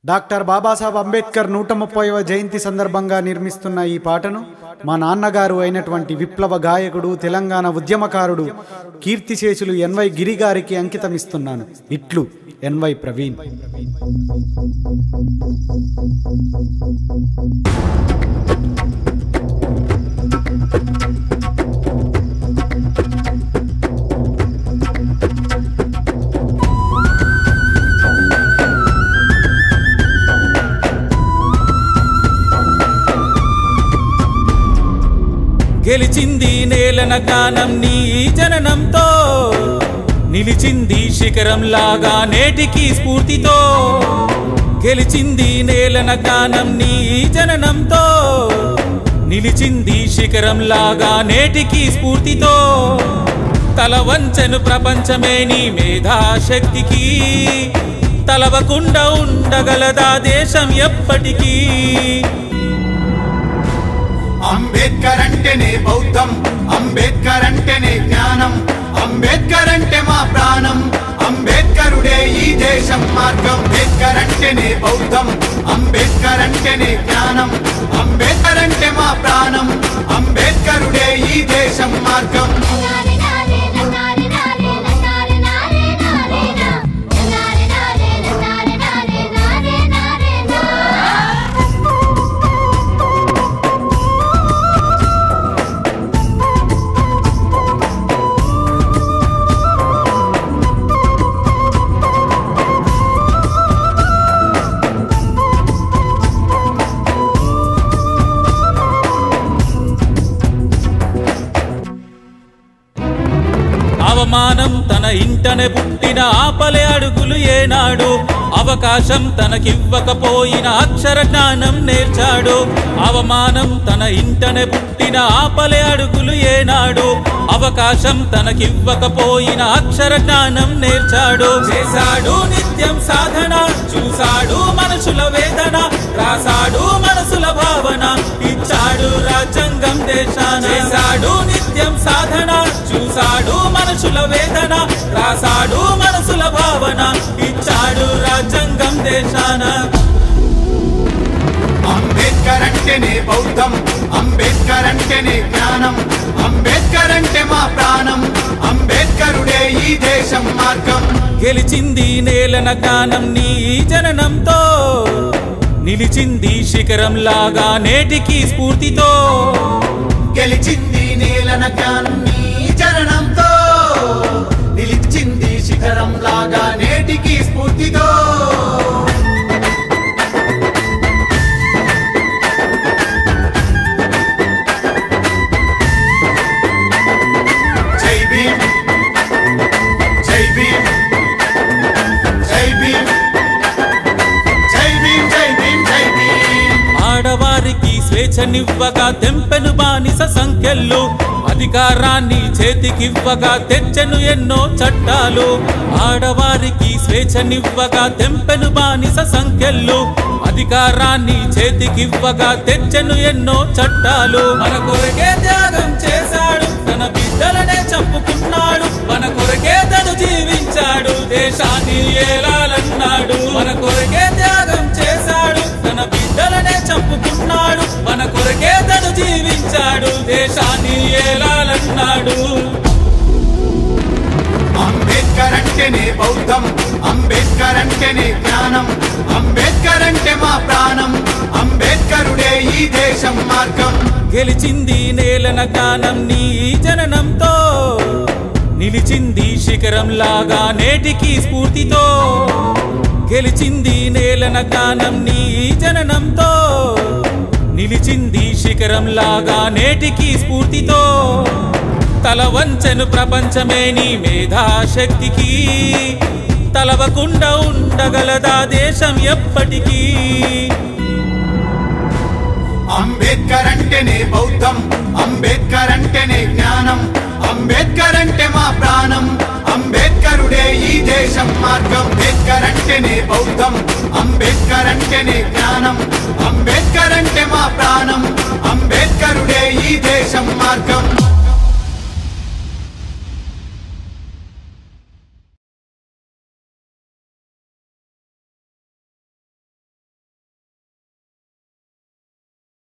doctor Babasaheb Ambedkar నూట ముప్పైవ జయంతి సందర్భంగా నిర్మిస్తున్న ఈ పాటను మా నాన్నగారు అయినటువంటి విప్లవ గాయకుడు తెలంగాణ ఉద్యమకారుడు కీర్తిశేషులు ఎన్వై గిరి గారికి అంకితమిస్తున్నాను ఇట్లు ఎన్వై ప్రవీణ్ గెలిచింది నేలన గానం నీ జననంతో నిలిచింది శిఖరం లాగా నేటికి స్ఫూర్తితో గెలిచింది నేలన గానం నీ జననంతో నిలిచింది శిఖరం లాగా నేటికి స్ఫూర్తితో తల వంచను ప్రపంచమే నీ మేధాశక్తికి తలవకుండా ఉండగలదా దేశం ఎప్పటికీ అంబేద్కర్ అంటేనే బౌద్ధం అంబేద్కర్ అంటేనే జ్ఞానం అంబేద్కర్ అంటే మా ప్రాణం అంబేద్కరుడే ఈ దేశం మార్గం అంబేద్కర్ అంటేనే బౌద్ధం అంబేద్కర్ అంటేనే జ్ఞానం అంబేద్కర్ అంటే మా ప్రాణం అంబేద్కరుడే ఈ దేశం మార్గం నారే నారే నారే నారే నారే నారే నారే నారే నారే నారే నారే నారే నారే నా అవమానం తన ఇంటనే పుట్టిన ఆపలే అడుగులు ఏనాడు అవకాశం తనకివ్వకపోయిన అక్షర జ్ఞానం నేర్చాడు అవమానం తన ఇంటనే పుట్టిన ఆపలే అడుగులు ఏనాడు అవకాశం తనకివ్వకపోయిన అక్షర జ్ఞానం నేర్చాడు చేశాడు నిత్యం సాధన చూశాడు మనుషుల వేదన రాశాడు మనసుల భావన ఇచ్చాడు రాజ్యాంగం దేశాన చేశాడు నిత్యం సాధన చూశాడు మనుషుల వేదన రాశాడు మనసుల భావన ఇచ్చాడు రాజ్యాంగం దేశాన అంబేద్కర్ అంటేనే బౌద్ధం అంబేద్కర్ అంటేనే జ్ఞానం అంబేద్కర్ అంటే మా ప్రాణం అంబేద్కరుడే ఈ దేశం మార్గం గెలిచింది నేలన గానం నీ జననంతో నిలిచింది శిఖరం లాగా నేటికి స్ఫూర్తితో గెలిచింది నేలన జ్ఞాన్ని జననంతో నిలిచింది శిఖరం లాగా నేటికి స్ఫూర్తితో జై భీమ్ జై భీమ్ జై భీమ్ జై భీమ్ జై భీమ్ జై భీమ్ ఆడవారికి స్వేచ్ఛనివ్వగా తెంపెను బానిస సంఖ్యలు అధికారాన్ని చేతికివ్వగా తెచ్చెను ఎన్నో చట్టాలు ఆడవారికి స్వేచ్ఛనివ్వగా తెంపెను బానిస సంఖ్యలు అధికారాన్ని చేతికివ్వగా తెచ్చెను ఎన్నో చట్టాలు మన కొరకే త్యాగం చేశాడు తన బిడ్డలనే చంపుకున్నాడు మన కొరకే తను జీవించాడు దేశాన్ని ఏలాలన్నాడు మన కొరకే త్యాగం చేశాడు తన బిడ్డలనే చంపుకున్నాడు మన కొరకే తను జీవించాడు దేశాన్ని ఏలాలన్నాడు అంబేద్కర్ అంటేనే బౌద్ధం అంబేద్కర్ అంటేనే జ్ఞానం అంబేద్కర్ అంటే మా ప్రాణం అంబేద్కరుడే ఈ దేశం మార్గం గెలిచింది నేలన గానం నీ జననంతో నిలిచింది శిఖరం లాగా నేటికి స్ఫూర్తితో గెలిచింది నేలన గానం నీ జననంతో నిలిచింది శిఖరం లాగా నేటికి స్ఫూర్తితో తల వంచను ప్రపంచమే నీ మేధాశక్తికి తలవకుండా ఉండగలదా దేశం ఎప్పటికీ అంబేద్కర్ అంటేనే బౌద్ధం అంబేద్కర్ అంటేనే జ్ఞానం అంబేద్కర్ అంటే మా ప్రాణం అంబేద్కరుడే ఈ దేశం మార్గం అంబేద్కర్ అంటేనే బౌద్ధం అంబేద్కర్ అంటేనే జ్ఞానం అంబేద్కర్ అంటే మా ప్రాణం అంబేద్కరుడే ఈ దేశం మార్గం